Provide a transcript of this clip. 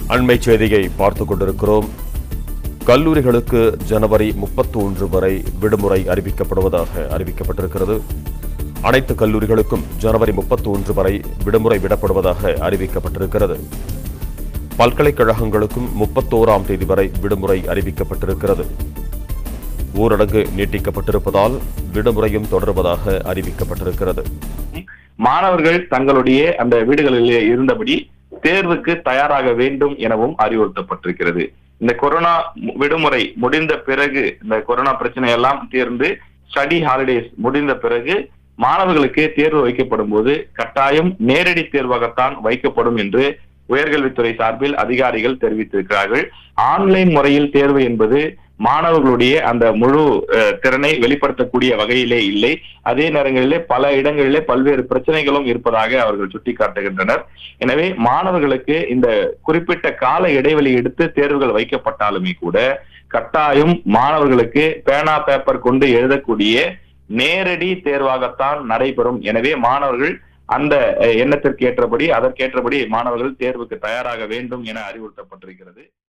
அண்மை செய்தியை பார்த்துக் கொண்டிருக்கிறோம் கல்லூரிகளுக்கு ஜனவரி முப்பத்தி ஒன்று வரை விடுமுறை அறிவிக்கப்படுவதாக அறிவிக்கப்பட்டிருக்கிறது அனைத்து கல்லூரிகளுக்கும் ஜனவரி முப்பத்தி ஒன்று வரை விடுமுறை விடப்படுவதாக அறிவிக்கப்பட்டிருக்கிறது பல்கலைக்கழகங்களுக்கும் முப்பத்தோராம் தேதி வரை விடுமுறை அறிவிக்கப்பட்டிருக்கிறது ஊரடங்கு நீட்டிக்கப்பட்டிருப்பதால் விடுமுறையும் தொடர்வதாக அறிவிக்கப்பட்டிருக்கிறது மாணவர்கள் தங்களுடைய அந்த வீடுகளிலே இருந்தபடி தேர்வுக்கு தயாராக வேண்டும் எனவும் அறிவுறுத்தப்பட்டிருக்கிறது இந்த கொரோனா மு- விடுமுறை முடிந்த பிறகு இந்த கொரோனா பிரச்சனை எல்லாம் தீர்ந்து ஸ்டடி ஹாலிடேஸ் முடிந்த பிறகு மாணவர்களுக்கு தேர்வு வைக்கப்படும் போது கட்டாயம் நேரடி தேர்வாகத்தான் வைக்கப்படும் என்று உயர்கல்வித்துறை சார்பில் அதிகாரிகள் தெரிவித்திருக்கிறார்கள் ஆன்லைன் முறையில் தேர்வு என்பது மாணவர்களுடைய அந்த முழு அஹ், திறனை வெளிப்படுத்தக்கூடிய வகையிலே இல்லை அதே நேரங்களிலே பல இடங்களிலே பல்வேறு பிரச்சனைகளும் இருப்பதாக அவர்கள் சுட்டிக்காட்டுகின்றனர் எனவே மாணவர்களுக்கு இந்த குறிப்பிட்ட கால இடைவெளி எடுத்து தேர்வுகள் வைக்கப்பட்டாலுமே கூட கட்டாயம் மாணவர்களுக்கு பேனா பேப்பர் கொண்டு எழுதக்கூடிய நேரடி தேர்வாகத்தான் நடைபெறும் எனவே மாணவர்கள் அந்த அஹ், எண்ணத்திற்கு ஏற்றபடி அதற்கேற்றபடி மாணவர்கள் தேர்வுக்கு தயாராக வேண்டும் என அறிவுறுத்தப்பட்டிருக்கிறது